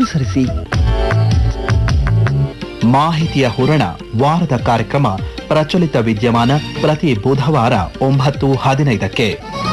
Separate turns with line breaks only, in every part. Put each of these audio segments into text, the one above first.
ಅನುಸರಿಸಿ ಮಾಹಿತಿಯ ಹೂರಣ ವಾರದ ಕಾರ್ಯಕ್ರಮ ಪ್ರಚಲಿತ ವಿದ್ಯಮಾನ ಪ್ರತಿ ಬುಧವಾರ ಒಂಬತ್ತು ಹದಿನೈದಕ್ಕೆ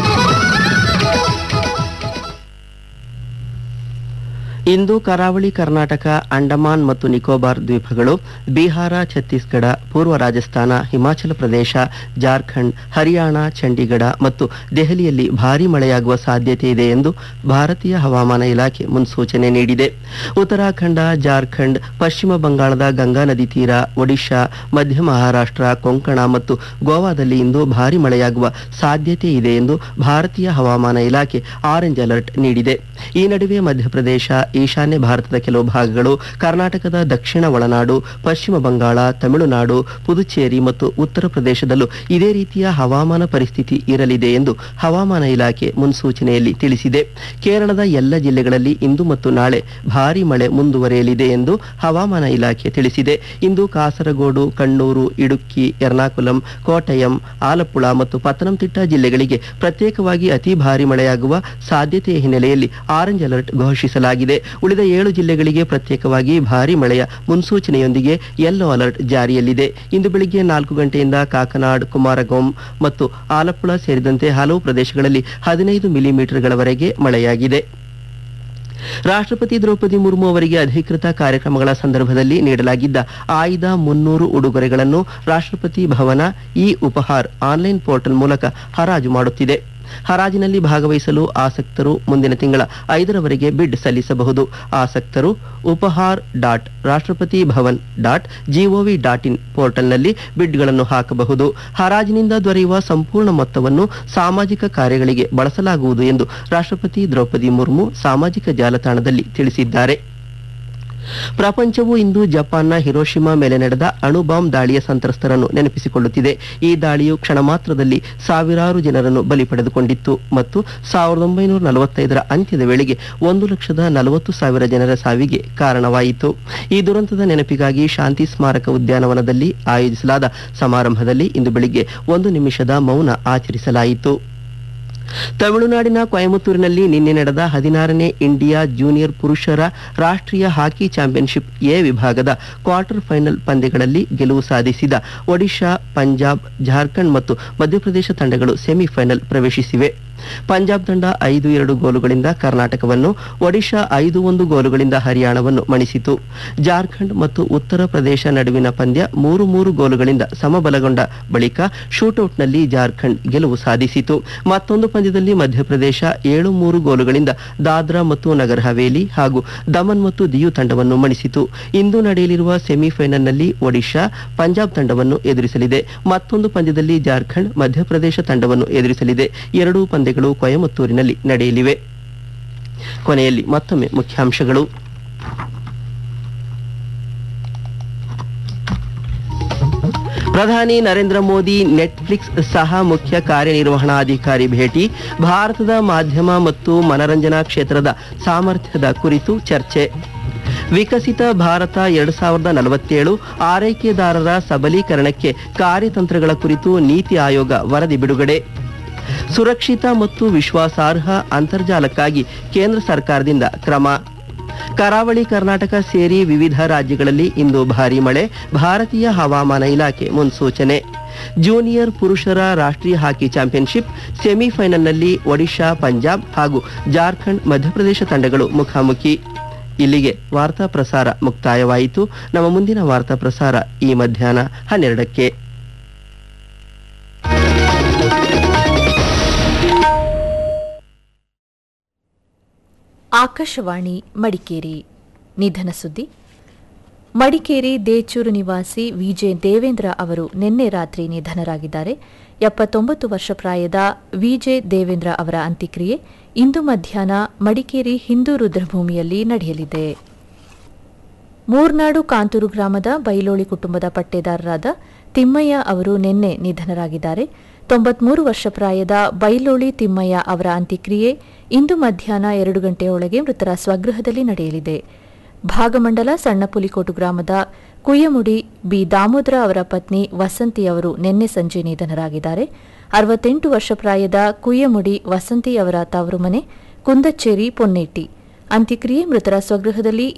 ಇಂದು ಕರಾವಳಿ ಕರ್ನಾಟಕ ಅಂಡಮಾನ್ ಮತ್ತು ನಿಕೋಬಾರ್ ದ್ವೀಪಗಳು ಬಿಹಾರ ಛತ್ತೀಸ್ಗಢ ಪೂರ್ವ ರಾಜಸ್ಥಾನ ಹಿಮಾಚಲ ಪ್ರದೇಶ ಜಾರ್ಖಂಡ್ ಹರಿಯಾಣ ಚಂಡೀಗಢ ಮತ್ತು ದೆಹಲಿಯಲ್ಲಿ ಭಾರೀ ಮಳೆಯಾಗುವ ಸಾಧ್ಯತೆ ಇದೆ ಎಂದು ಭಾರತೀಯ ಹವಾಮಾನ ಇಲಾಖೆ ಮುನ್ಸೂಚನೆ ನೀಡಿದೆ ಉತ್ತರಾಖಂಡ ಜಾರ್ಖಂಡ್ ಪಶ್ಚಿಮ ಬಂಗಾಳದ ಗಂಗಾ ನದಿ ತೀರ ಒಡಿಶಾ ಮಧ್ಯ ಮಹಾರಾಷ್ಟ್ರ ಕೊಂಕಣ ಮತ್ತು ಗೋವಾದಲ್ಲಿ ಇಂದು ಭಾರೀ ಮಳೆಯಾಗುವ ಸಾಧ್ಯತೆ ಇದೆ ಎಂದು ಭಾರತೀಯ ಹವಾಮಾನ ಇಲಾಖೆ ಆರೆಂಜ್ ಅಲರ್ಟ್ ನೀಡಿದೆ ಈ ನಡುವೆ ಮಧ್ಯಪ್ರದೇಶ ಈಶಾನ್ಯ ಭಾರತದ ಕೆಲವು ಭಾಗಗಳು ಕರ್ನಾಟಕದ ದಕ್ಷಿಣ ಒಳನಾಡು ಪಶ್ಚಿಮ ಬಂಗಾಳ ತಮಿಳುನಾಡು ಪುದುಚೇರಿ ಮತ್ತು ಉತ್ತರ ಪ್ರದೇಶದಲ್ಲೂ ಇದೇ ರೀತಿಯ ಹವಾಮಾನ ಪರಿಸ್ಥಿತಿ ಇರಲಿದೆ ಎಂದು ಹವಾಮಾನ ಇಲಾಖೆ ಮುನ್ಸೂಚನೆಯಲ್ಲಿ ತಿಳಿಸಿದೆ ಕೇರಳದ ಎಲ್ಲ ಜಿಲ್ಲೆಗಳಲ್ಲಿ ಇಂದು ಮತ್ತು ನಾಳೆ ಭಾರೀ ಮಳೆ ಮುಂದುವರಿಯಲಿದೆ ಎಂದು ಹವಾಮಾನ ಇಲಾಖೆ ತಿಳಿಸಿದೆ ಇಂದು ಕಾಸರಗೋಡು ಕಣ್ಣೂರು ಇಡುಕ್ಕಿ ಎರ್ನಾಕುಲಂ ಕೋಟಯಂ ಆಲಪ್ಪುಳ ಮತ್ತು ಪತ್ತನಂತಿಟ್ಟ ಜಿಲ್ಲೆಗಳಿಗೆ ಪ್ರತ್ಯೇಕವಾಗಿ ಅತಿ ಭಾರಿ ಮಳೆಯಾಗುವ ಸಾಧ್ಯತೆಯ ಹಿನ್ನೆಲೆಯಲ್ಲಿ ಆರೆಂಜ್ ಅಲರ್ಟ್ ಘೋಷಿಸಲಾಗಿದೆ ಉಳಿದ ಏಳು ಜಿಲ್ಲೆಗಳಿಗೆ ಪ್ರತ್ಯೇಕವಾಗಿ ಭಾರಿ ಮಳೆಯ ಮುನ್ಸೂಚನೆಯೊಂದಿಗೆ ಯೆಲ್ಲೋ ಅಲರ್ಟ್ ಜಾರಿಯಲ್ಲಿದೆ ಇಂದು ಬೆಳಿಗ್ಗೆ ನಾಲ್ಕು ಗಂಟೆಯಿಂದ ಕಾಕನಾಡ್ ಕುಮಾರಗೊಂ ಮತ್ತು ಆಲಪ್ಪುಳ ಸೇರಿದಂತೆ ಹಲವು ಪ್ರದೇಶಗಳಲ್ಲಿ ಹದಿನೈದು ಮಿಲಿಮೀಟರ್ಗಳವರೆಗೆ ಮಳೆಯಾಗಿದೆ ರಾಷ್ಟ್ರಪತಿ ದ್ರೌಪದಿ ಮುರ್ಮು ಅವರಿಗೆ ಅಧಿಕೃತ ಕಾರ್ಯಕ್ರಮಗಳ ಸಂದರ್ಭದಲ್ಲಿ ನೀಡಲಾಗಿದ್ದ ಆಯ್ದ ಮುನ್ನೂರು ಉಡುಗೊರೆಗಳನ್ನು ರಾಷ್ಟ್ರಪತಿ ಭವನ ಇ ಉಪಹಾರ್ ಆನ್ಲೈನ್ ಪೋರ್ಟಲ್ ಮೂಲಕ ಹರಾಜು ಮಾಡುತ್ತಿದೆ ಹರಾಜಿನಲ್ಲಿ ಭಾಗವಹಿಸಲು ಆಸಕ್ತರು ಮುಂದಿನ ತಿಂಗಳ ಐದರವರೆಗೆ ಬಿಡ್ ಸಲ್ಲಿಸಬಹುದು ಆಸಕ್ತರು Upahar dot Rashtrapati Bhavan dot G O V dot in ಪೋರ್ಟಲ್ನಲ್ಲಿ ಬಿಡ್ಗಳನ್ನು ಹಾಕಬಹುದು ಹರಾಜಿನಿಂದ ದೊರೆಯುವ ಸಂಪೂರ್ಣ ಮೊತ್ತವನ್ನು ಸಾಮಾಜಿಕ ಕಾರ್ಯಗಳಿಗೆ ಬಳಸಲಾಗುವುದು ಎಂದು ರಾಷ್ಟ್ರಪತಿ ದ್ರೌಪದಿ ಮುರ್ಮು ಸಾಮಾಜಿಕ ಜಾಲತಾಣದಲ್ಲಿ ತಿಳಿಸಿದ್ದಾರೆ ಪ್ರಪಂಚವು ಇಂದು ಜಪಾನ್ನ ಹಿರೋಶಿಮಾ ಮೇಲೆ ನಡೆದ ಅಣು ಬಾಂಬ್ ದಾಳಿಯ ಸಂತ್ರಸ್ತರನ್ನು ನೆನಪಿಸಿಕೊಳ್ಳುತ್ತಿದೆ ಈ ದಾಳಿಯು ಕ್ಷಣ ಮಾತ್ರದಲ್ಲಿ ಸಾವಿರಾರು ಜನರನ್ನು ಬಲಿ ಪಡೆದುಕೊಂಡಿತ್ತು ಮತ್ತು ಸಾವಿರದ ಒಂಬೈನೂರ ನಲವತ್ತೈದರ ಅಂತ್ಯದ ವೇಳೆಗೆ ಒಂದು ಲಕ್ಷದ ನಲವತ್ತು ಸಾವಿರ ಜನರ ಸಾವಿಗೆ ಕಾರಣವಾಯಿತು ಈ ದುರಂತದ ನೆನಪಿಗಾಗಿ ಶಾಂತಿ ಸ್ಮಾರಕ ಉದ್ಯಾನವನದಲ್ಲಿ ಆಯೋಜಿಸಲಾದ ಸಮಾರಂಭದಲ್ಲಿ ಇಂದು ಬೆಳಿಗ್ಗೆ ಒಂದು ನಿಮಿಷದ ಮೌನ ಆಚರಿಸಲಾಯಿತು ತಮಿಳುನಾಡಿನ ಕೊಯಮತ್ತೂರಿನಲ್ಲಿ ನಿನ್ನೆ ನಡೆದ ಹದಿನಾರನೇ ಇಂಡಿಯಾ ಜೂನಿಯರ್ ಪುರುಷರ ರಾಷ್ಟ್ರೀಯ ಹಾಕಿ ಚಾಂಪಿಯನ್ಶಿಪ್ ಎ ವಿಭಾಗದ ಕ್ವಾರ್ಟರ್ ಫೈನಲ್ ಪಂದ್ಯಗಳಲ್ಲಿ ಗೆಲುವು ಸಾಧಿಸಿದ ಒಡಿಶಾ ಪಂಜಾಬ್ ಜಾರ್ಖಂಡ್ ಮತ್ತು ಮಧ್ಯಪ್ರದೇಶ ತಂಡಗಳು ಸೆಮಿಫೈನಲ್ ಪ್ರವೇಶಿಸಿವೆ ಪಂಜಾಬ್ ತಂಡ ಐದು ಎರಡು ಗೋಲುಗಳಿಂದ ಕರ್ನಾಟಕವನ್ನು ಒಡಿಶಾ ಐದು ಒಂದು ಗೋಲುಗಳಿಂದ ಹರಿಯಾಣವನ್ನು ಮಣಿಸಿತು ಜಾರ್ಖಂಡ್ ಮತ್ತು ಉತ್ತರ ಪ್ರದೇಶ ನಡುವಿನ ಪಂದ್ಯ ಮೂರು ಮೂರು ಗೋಲುಗಳಿಂದ ಸಮಬಲಗೊಂಡ ಬಳಿಕ ಶೂಟೌಟ್ನಲ್ಲಿ ಜಾರ್ಖಂಡ್ ಗೆಲುವು ಸಾಧಿಸಿತು ಮತ್ತೊಂದು ಪಂದ್ಯದಲ್ಲಿ ಮಧ್ಯಪ್ರದೇಶ ಏಳು ಮೂರು ಗೋಲುಗಳಿಂದ ದಾದ್ರಾ ಮತ್ತು ನಗರ್ ಹವೇಲಿ ಹಾಗೂ ದಮನ್ ಮತ್ತು ದಿಯು ತಂಡವನ್ನು ಮಣಿಸಿತು ಇಂದು ನಡೆಯಲಿರುವ ಸೆಮಿಫೈನಲ್ನಲ್ಲಿ ಒಡಿಶಾ ಪಂಜಾಬ್ ತಂಡವನ್ನು ಎದುರಿಸಲಿದೆ ಮತ್ತೊಂದು ಪಂದ್ಯದಲ್ಲಿ ಜಾರ್ಖಂಡ್ ಮಧ್ಯಪ್ರದೇಶ ತಂಡವನ್ನು ಎದುರಿಸಲಿದೆ ಎರಡೂ ಪಂದ್ಯಗಳು ಕೊಯಮತ್ತೂರಿನಲ್ಲಿ ನಡೆಯಲಿವೆ ಕೊನೆಯಲ್ಲಿ ಮತ್ತೊಮ್ಮೆ ಮುಖ್ಯಾಂಶಗಳು ಪ್ರಧಾನಿ ನರೇಂದ್ರ ಮೋದಿ ನೆಟ್ಫ್ಲಿಕ್ಸ್ ಸಹ ಮುಖ್ಯ ಕಾರ್ಯನಿರ್ವಹಣಾಧಿಕಾರಿ ಭೇಟಿ ಭಾರತದ ಮಾಧ್ಯಮ ಮತ್ತು ಮನರಂಜನಾ ಕ್ಷೇತ್ರದ ಸಾಮರ್ಥ್ಯದ ಕುರಿತು ಚರ್ಚೆ ವಿಕಸಿತ ಭಾರತ ಎರಡ್ ಸಾವಿರದ ನಲವತ್ತೇಳು ಆರೈಕೆದಾರರ ಸಬಲೀಕರಣಕ್ಕೆ ಕಾರ್ಯತಂತ್ರಗಳ ಕುರಿತು ನೀತಿ ಆಯೋಗ ವರದಿ ಬಿಡುಗಡೆ ಸುರಕ್ಷಿತ ಮತ್ತು ವಿಶ್ವಾಸಾರ್ಹ ಅಂತರ್ಜಾಲಕ್ಕಾಗಿ ಕೇಂದ್ರ ಸರ್ಕಾರದಿಂದ ಕ್ರಮ ಕರಾವಳಿ ಕರ್ನಾಟಕ ಸೇರಿ ವಿವಿಧ ರಾಜ್ಯಗಳಲ್ಲಿ ಇಂದು ಭಾರೀ ಮಳೆ ಭಾರತೀಯ ಹವಾಮಾನ ಇಲಾಖೆ ಮುನ್ಸೂಚನೆ ಜೂನಿಯರ್ ಪುರುಷರ ರಾಷ್ಟ್ರೀಯ ಹಾಕಿ ಚಾಂಪಿಯನ್ಶಿಪ್ ಸೆಮಿಫೈನಲ್ನಲ್ಲಿ ಒಡಿಶಾ ಪಂಜಾಬ್ ಹಾಗೂ ಜಾರ್ಖಂಡ್ ಮಧ್ಯಪ್ರದೇಶ ತಂಡಗಳು ಮುಖಾಮುಖಿ ಇಲ್ಲಿಗೆ ವಾರ್ತಾ ಪ್ರಸಾರ ಮುಕ್ತಾಯವಾಯಿತು ನಮ್ಮ ಮುಂದಿನ ವಾರ್ತಾ ಪ್ರಸಾರ ಈ ಮಧ್ಯಾಹ್ನ ಹನ್ನೆರಡಕ್ಕೆ
ಆಕಾಶವಾಣಿ ಮಡಿಕೇರಿ ನಿಧನ ಸುದ್ದಿ ಮಡಿಕೇರಿ ದೇಚೂರು ನಿವಾಸಿ ವಿಜೆ ದೇವೇಂದ್ರ ಅವರು ನಿನ್ನೆ ರಾತ್ರಿ ನಿಧನರಾಗಿದ್ದಾರೆ ಎಪ್ಪತ್ತೊಂಬತ್ತು ವರ್ಷ ಪ್ರಾಯದ ವಿಜೆ ದೇವೇಂದ್ರ ಅವರ ಅಂತ್ಯಕ್ರಿಯೆ ಇಂದು ಮಧ್ಯಾಹ್ನ ಮಡಿಕೇರಿ ಹಿಂದೂ ರುದ್ರಭೂಮಿಯಲ್ಲಿ ನಡೆಯಲಿದೆ ಮೂರ್ನಾಡು ಕಾಂತೂರು ಗ್ರಾಮದ ಬೈಲೋಳಿ ಕುಟುಂಬದ ಪಟ್ಟೇದಾರರಾದ ತಿಮ್ಮಯ್ಯ ಅವರು ನಿನ್ನೆ ನಿಧನರಾಗಿದ್ದಾರೆ ತೊಂಬತ್ಮೂರು ವರ್ಷ ಪ್ರಾಯದ ಬೈಲೋಳಿ ತಿಮ್ಮಯ್ಯ ಅವರ ಅಂತ್ಯಕ್ರಿಯೆ ಇಂದು ಮಧ್ಯಾಹ್ನ ಎರಡು ಗಂಟೆಯೊಳಗೆ ಮೃತರ ಸ್ವಗೃಹದಲ್ಲಿ ನಡೆಯಲಿದೆ ಭಾಗಮಂಡಲ ಸಣ್ಣ ಪುಲಿಕೋಟು ಗ್ರಾಮದ ಕುಯ್ಯಮುಡಿ ಬಿ ದಾಮೋದರ ಅವರ ಪತ್ನಿ ವಸಂತಿ ಅವರು ನಿನ್ನೆ ಸಂಜೆ ನಿಧನರಾಗಿದ್ದಾರೆ ಅರವತ್ತೆಂಟು ವರ್ಷ ಪ್ರಾಯದ ಕುಯ್ಯಮುಡಿ ವಸಂತಿ ಅವರ ತವರು ಮನೆ ಕುಂದಚ್ಚೇರಿ ಪೊನ್ನೇಟಿ ಅಂತ್ಯಕ್ರಿಯೆ ಮೃತರ ಸ್ವಗೃಹದಲ್ಲಿ